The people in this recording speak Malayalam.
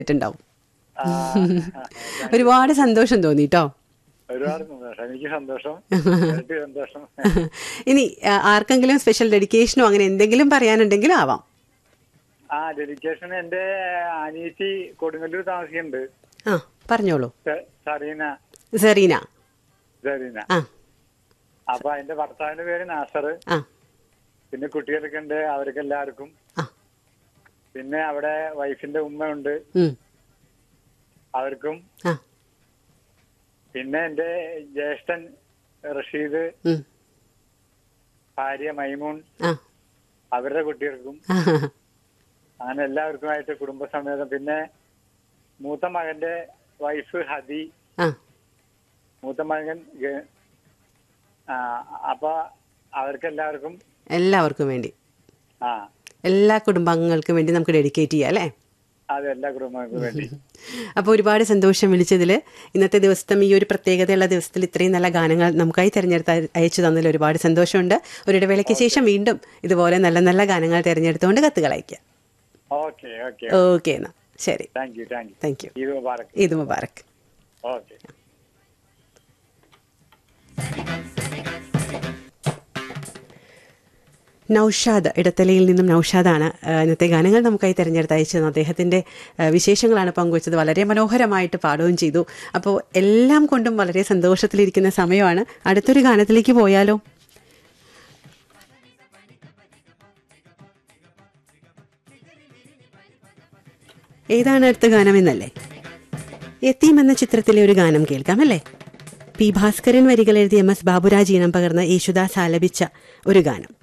ണ്ടാവും ആ, ഒരുപാട് സന്തോഷം തോന്നി കേട്ടോ ഒരുപാട് സന്തോഷം എനിക്ക് സന്തോഷം എനിക്ക് സന്തോഷം ഇനി ആ, ആർക്കെങ്കിലും സ്പെഷ്യൽ ഡെഡിക്കേഷനോ അങ്ങനെ എന്തെങ്കിലും പറയാനുണ്ടെങ്കിലും ആവാം ആ ഡെഡിക്കേഷൻ എന്റെ അനീറ്റി കൊടുങ്ങല്ലൂർ താമസിക്കുന്നുണ്ട് ആ പറഞ്ഞോളൂ സ- സറീന സെറീന സറീന ആ അപ്പൊ അതിന്റെ ഭർത്താവിന്റെ പേര് നാസർ ആ പിന്നെ കുട്ടികളൊക്കെ ഉണ്ട് അവർക്ക് എല്ലാവർക്കും ആ പിന്നെ അവിടെ വൈഫിന്റെ ഉമ്മയുണ്ട് ഉം, അവർക്കും ആ പിന്നെ എന്റെ ജ്യേഷ്ഠൻ റഷീദ് ഉം, ഭാര്യ മൈമൂൺ ആ അവരുടെ കുട്ടികൾക്കും ആ, അങ്ങനെ എല്ലാവർക്കുമായിട്ട് കുടുംബസമേതം പിന്നെ മൂത്ത മകന്റെ വൈഫ് ഹദി ആ മൂത്ത മകൻ ഗ- ആ, അപ്പൊ അവർക്ക് എല്ലാവർക്കും എല്ലാവർക്കും വേണ്ടി ആ എല്ലാ കുടുംബാംഗങ്ങൾക്കും വേണ്ടി നമുക്ക് ഡെഡിക്കേറ്റ് ചെയ്യാം അല്ലേ അത് എല്ലാ കുടുംബങ്ങൾക്കും വേണ്ടി അപ്പോൾ ഒരുപാട് സന്തോഷം വിളിച്ചതിൽ ഇന്നത്തെ ദിവസത്തെ ഈ ഒരു പ്രത്യേകതയുള്ള ദിവസത്തിൽ ഇത്രയും നല്ല ഗാനങ്ങൾ നമുക്കായി തിരഞ്ഞെടുത്ത് അയ- അയച്ചു തന്നതിൽ ഒരുപാട് സന്തോഷമുണ്ട് ഒരു ഇടവേളയ്ക്ക് ശേഷം വീണ്ടും ഇതുപോലെ നല്ല നല്ല ഗാനങ്ങൾ തിരഞ്ഞെടുത്തുകൊണ്ട് കത്തുകൾ അയക്കാം ഓക്കെ ഓക്കെ ഓക്കെ എന്നാൽ ശരി thank you thank you thank you ഇത് മുബാറക് ഈദ് മുബാറക് ഓക്കെ നൌഷാദ് ഇടത്തലയിൽ നിന്നും നൌഷാദാണ് ആ, ഇന്നത്തെ ഗാനങ്ങൾ നമുക്കായി തിരഞ്ഞെടുത്ത് അയച്ചത് അദ്ദേഹത്തിൻ്റെ ആ, വിശേഷങ്ങളാണ് പങ്കുവച്ചത് വളരെ മനോഹരമായിട്ട് പാടുകയും ചെയ്തു അപ്പോൾ എല്ലാം കൊണ്ടും വളരെ സന്തോഷത്തിലിരിക്കുന്ന സമയമാണ് അടുത്തൊരു ഗാനത്തിലേക്ക് പോയാലോ ഏതാണ് അടുത്ത ഗാനം എന്നല്ലേ എത്തീം എന്ന ചിത്രത്തിലെ ഒരു ഗാനം കേൾക്കാം അല്ലേ പി ഭാസ്കരൻ വരികൾ എഴുതി എം എസ് ബാബുരാജ് ഈണം പകർന്ന് യേശുദാസ് ആലപിച്ച ഒരു ഗാനം